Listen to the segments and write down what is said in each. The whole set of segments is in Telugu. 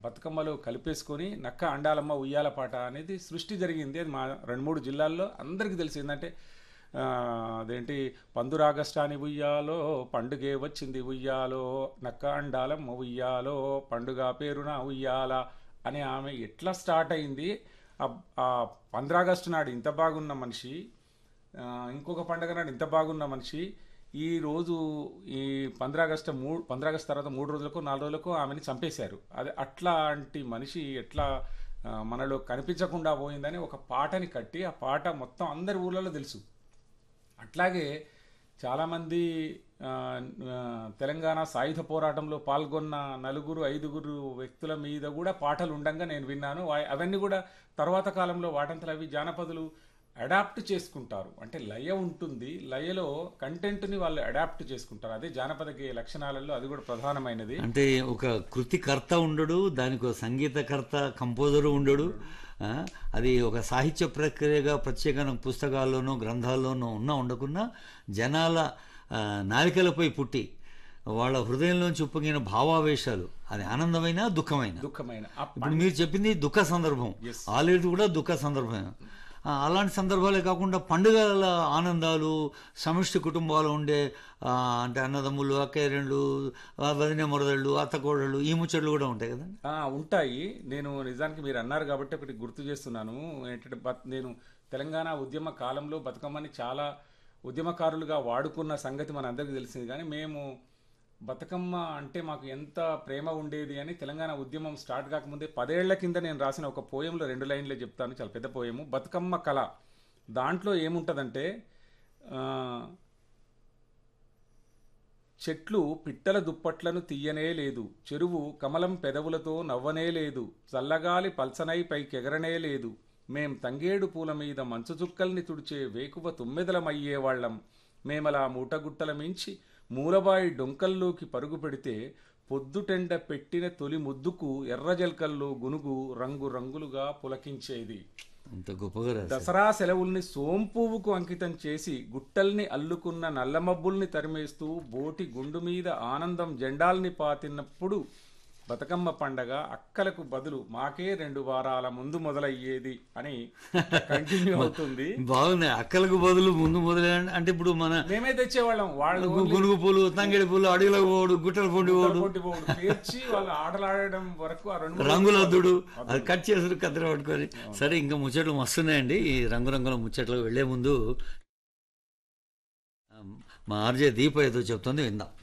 బతుకమ్మలో కలిపేసుకొని నక్క అండాలమ్మ ఉయ్యాల పాట అనేది సృష్టి జరిగింది అది మా రెండు మూడు జిల్లాల్లో అందరికీ తెలిసి ఏంటంటే ఆ, అదేంటి పందురాగస్టాని ఉయ్యాలో పండుగే వచ్చింది ఉయ్యాలో నక్క అండాలమ్మ ఉయ్యాలో పండుగ పేరున ఉయ్యాల అని ఆమె ఎట్లా స్టార్ట్ అయింది ఆ- ఆ పంద్రాగస్టు నాడు ఇంత బాగున్న మనిషి ఆ, ఇంకొక పండగ నాడు ఇంత బాగున్న మనిషి ఈ రోజు ఈ పంద్రాగస్టు మూడు పంద్రాగస్టు తర్వాత మూడు రోజులకు నాలుగు రోజులకు ఆమెని చంపేశారు అది అట్లాంటి మనిషి ఎట్లా ఆ, మనలో కనిపించకుండా పోయిందని ఒక పాటని కట్టి ఆ పాట మొత్తం అందరి ఊర్లలో తెలుసు అట్లాగే చాలామంది ఆ, ఆ, తెలంగాణ సాయుధ పోరాటంలో పాల్గొన్న నలుగురు ఐదుగురు వ్యక్తుల మీద కూడా పాటలు ఉండంగా నేను విన్నాను వా- అవన్నీ కూడా తర్వాత కాలంలో వాటంతలు అవి జానపదులు అడాప్ట్ చేసుకుంటారు అంటే లయ ఉంటుంది లయలో కంటెంట్ని వాళ్ళు అడాప్ట్ చేసుకుంటారు అదే జానపద గేయ లక్షణాలలో అది కూడా ప్రధానమైనది అంటే ఒక కృతికర్త ఉండడు దానికి ఒక సంగీతకర్త కంపోజరు ఉండడు ఆ, అది ఒక సాహిత్య ప్రక్రియగా ప్రత్యేకమైన పుస్తకాల్లోనూ గ్రంథాల్లోనూ ఉన్నా ఉండకున్నా జనాల ఆ, నాలికలపై పుట్టి వాళ్ళ హృదయంలోంచి ఉప్పొంగిన భావావేశాలు అది ఆనందమైన దుఃఖమైన దుఃఖమైన ఆ ఇప్పుడు మీరు చెప్పింది దుఃఖ సందర్భం ఆల్రెడీ కూడా దుఃఖ సందర్భమే ఆ, అలాంటి సందర్భాలే కాకుండా పండుగల ఆనందాలు సమిష్టి కుటుంబాలు ఉండే ఆ, అంటే అన్నదమ్ములు అక్కయ్యలు వదిన మరదళ్ళు అత్తకోడళ్ళు ఈ ముచ్చట్లు కూడా ఉంటాయి కదా ఆ, ఉంటాయి నేను నిజానికి మీరు అన్నారు కాబట్టి ఒకటి గుర్తు చేస్తున్నాను ఏంటంటే బత్- నేను తెలంగాణ ఉద్యమ కాలంలో బతుకమ్మని చాలా ఉద్యమకారులుగా వాడుకున్న సంగతి మన అందరికీ తెలిసింది కానీ మేము బతుకమ్మ అంటే మాకు ఎంత ప్రేమ ఉండేది అని తెలంగాణ ఉద్యమం స్టార్ట్ కాకముందే పదేళ్ల కింద నేను రాసిన ఒక పోయంలో రెండు లైన్లే చెప్తాను చాలా పెద్ద పోయము బతుకమ్మ కళ దాంట్లో ఏముంటుందంటే ఆ, చెట్లు పిట్టల దుప్పట్లను తీయనే లేదు చెరువు కమలం పెదవులతో నవ్వనే లేదు చల్లగాలి పల్సనై పైకెగరనే లేదు మేం తంగేడు పూల మీద మంచు చుక్కల్ని తుడిచే వేకువ తుమ్మెదలమయ్యేవాళ్లం మేమలా మూటగుట్టల మించి మూలబాయి డొంకల్లోకి పరుగు పెడితే పొద్దుటెండ పెట్టిన తొలి ముద్దుకు ఎర్రజల్కల్లో గునుగు రంగు రంగులుగా పులకించేది అంత గొప్పగా రాశారు దసరా సెలవుల్ని సోంపువ్వుకు అంకితం చేసి గుట్టల్ని అల్లుకున్న నల్లమబ్బుల్ని తరిమేస్తూ బోటి గుండు మీద ఆనందం జెండాల్ని పాతినప్పుడు బతుకమ్మ పండగ అక్కలకు బదులు మాకే రెండు వారాల ముందు మొదలయ్యేది అని కంటిన్యూ అవుతుంది బాగున్నాయి అక్కలకు బదులు ముందు మొదలై అంటే ఇప్పుడు మన మేమే తెచ్చేవాళ్ళం వాళ్ళు గు- గునుగు పూలు తంగేడి పూలు అడవిలో పోడు గుట్టల పొండి పోడు పోటీ పోటీ పేర్చి వాళ్ళు ఆటలాడడం వరకు ఆ రెండు మూడు రంగులద్దుడు అది కట్ చేసుడు కత్తెర పట్టుకొని సరే ఇంకా ముచ్చట్లు మస్తున్నాయండి ఈ రంగురంగుల ముచ్చట్లు వెళ్లే ముందు ఆ, మా ఆర్జే దీప ఏదో చెప్తుంది విందాం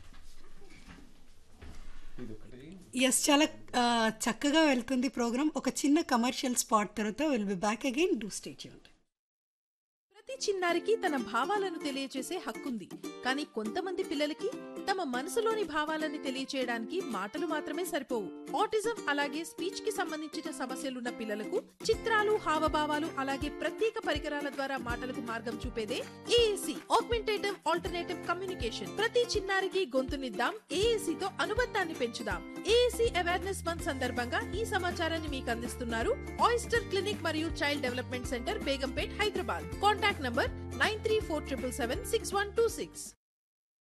ఇది ఒకటి ఎస్ చాలా ఆ, చక్కగా వెళ్తుంది ప్రోగ్రామ్ ఒక చిన్న కమర్షియల్ స్పాట్ తర్వాత will be back again do stay ప్రతి చిన్నారికి తన భావాలను తెలియచేసే హక్కుంది కానీ కొంతమంది పిల్లలకి తమ మనసులోని భావాలని తెలియచేయడానికి మాటలు మాత్రమే సరిపోవు ఆటిజం అలాగే స్పీచ్ కి సంబంధించిన సమస్యలున్న పిల్లలకు చిత్రాలు హావభావాలు అలాగే ప్రత్యేక పరికరాల ద్వారా మాటలకు మార్గం చూపేదే ఏఏసి ఆగ్మెంటేటివ్ ఆల్టర్నేటివ్ కమ్యూనికేషన్ ప్రతి చిన్నారికి గొంతునిద్దాం ఏఏసి తో అనుబంధాన్ని పెంచుదాం ఏఏసి అవేర్నెస్ మంత్ సందర్భంగా ఈ సమాచారాన్ని మీకు అందిస్తున్నారు ఆయిస్టర్ క్లినిక్ మరియు child development centre Begumpet Hyderabad contact number nine three four triple seven six one two six